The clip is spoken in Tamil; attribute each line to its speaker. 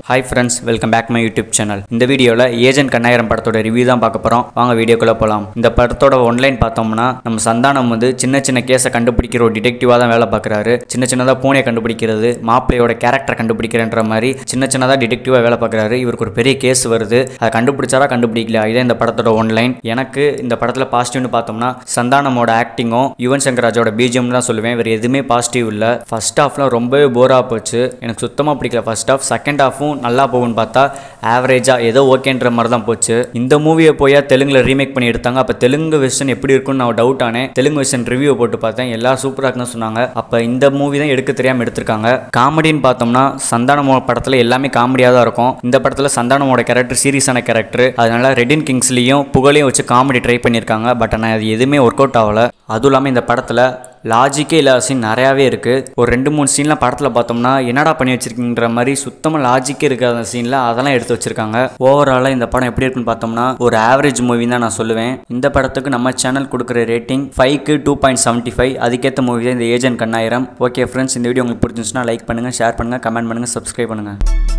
Speaker 1: hi friends welcome back my YouTube channel இந்த வீடியோவில் ஏஜென்ட் கண்ணாயிரம் படத்தோட ரிவ்யூ தான் பார்க்க போகிறோம் வாங்க வீடியோக்குள்ளே போகலாம் இந்த படத்தோட ஒன்லைன் பார்த்தோம்னா நம்ம சந்தானம் வந்து சின்ன சின்ன கேஸை கண்டுபிடிக்கிற ஒரு டிடெக்டிவாக தான் வேலை பார்க்குறாரு சின்ன சின்னதாக பூனையை கண்டுபிடிக்கிறது மாப்பிள்ளையோட கேரக்டரை கண்டுபிடிக்கிறன்ற மாதிரி சின்ன சின்னதாக டிடெக்டிவாக வேலை பார்க்குறாரு இவருக்கு ஒரு பெரிய கேஸ் வருது அதை கண்டுபிடிச்சாரா கண்டுபிடிக்கல இதான் இந்த படத்தோட ஒன்லைன் எனக்கு இந்த படத்தில் பாசிட்டிவ்னு பார்த்தோம்னா சந்தானமோட ஆக்டிங்கும் யுவன் சங்கர் ராஜோட பிஜிஎம் தான் சொல்லுவேன் வேறு எதுவுமே பாசிட்டிவ் இல்லை ஃபர்ஸ்ட் ஹாஃப்லாம் ரொம்பவே போராக போச்சு எனக்கு சுத்தமாக பிடிக்கல ஃபர்ஸ்ட் ஹாஃப் செகண்ட் ஹாஃபும் நல்லா போகும்னு பார்த்தா ஆவரேஜாக ஏதோ ஓகேன்ற மாதிரி தான் போச்சு இந்த மூவியை போய் தெலுங்குல ரீமேக் பண்ணி எடுத்தாங்க அப்போ தெலுங்கு வெர்ஷன் எப்படி இருக்கும்னு நான் டவுட் ஆனேன் தெலுங்கு வெர்ஷன் ரிவ்யூ போட்டு பார்த்தேன் எல்லாம் சூப்பராக இருக்குன்னு சொன்னாங்க அப்போ இந்த மூவி தான் எடுக்க தெரியாமல் எடுத்திருக்காங்க காமெடின்னு பார்த்தோம்னா சந்தானமோட படத்தில் எல்லாமே காமெடியாக தான் இருக்கும் இந்த படத்தில் சந்தானமோட கேரக்டர் சீரியஸான கேரக்டர் அதனால ரெடின் கிங்ஸ்லேயும் புகழையும் வச்சு காமெடி ட்ரை பண்ணியிருக்காங்க பட் ஆனால் அது எதுவுமே ஒர்க் அவுட் ஆகல அதுவும் இல்லாமல் இந்த படத்தில் லாஜிக்கே இல்லாத சீன் நிறையாவே இருக்குது ஒரு ரெண்டு மூணு சீன்லாம் படத்தில் பார்த்தோம்னா என்னடா பண்ணி வச்சிருக்கீங்கிற மாதிரி சுத்தமாக லாஜிக்கே இருக்காத சீனில் அதெல்லாம் எடுத்து வச்சிருக்காங்க ஓவராலாக இந்த படம் எப்படி இருக்குன்னு பார்த்தோம்னா ஒரு ஆவரேஜ் மூவி தான் நான் சொல்லுவேன் இந்த படத்துக்கு நம்ம சேனல் கொடுக்குற ரேட்டிங் ஃபைவ்க்கு டூ பாயிண்ட் செவன்ட்டி ஃபைவ் அதுக்கேற்ற மூவி தான் இந்த ஏஜென்ட் கண்ணாயிரம் ஓகே ஃப்ரெண்ட்ஸ் இந்த வீடியோ உங்களுக்கு பிடிச்சிருந்துச்சுன்னா லைக் பண்ணுங்கள் ஷேர் பண்ணுங்கள் கமெண்ட் பண்ணுங்கள் சப்ஸ்கிரைப் பண்ணுங்கள்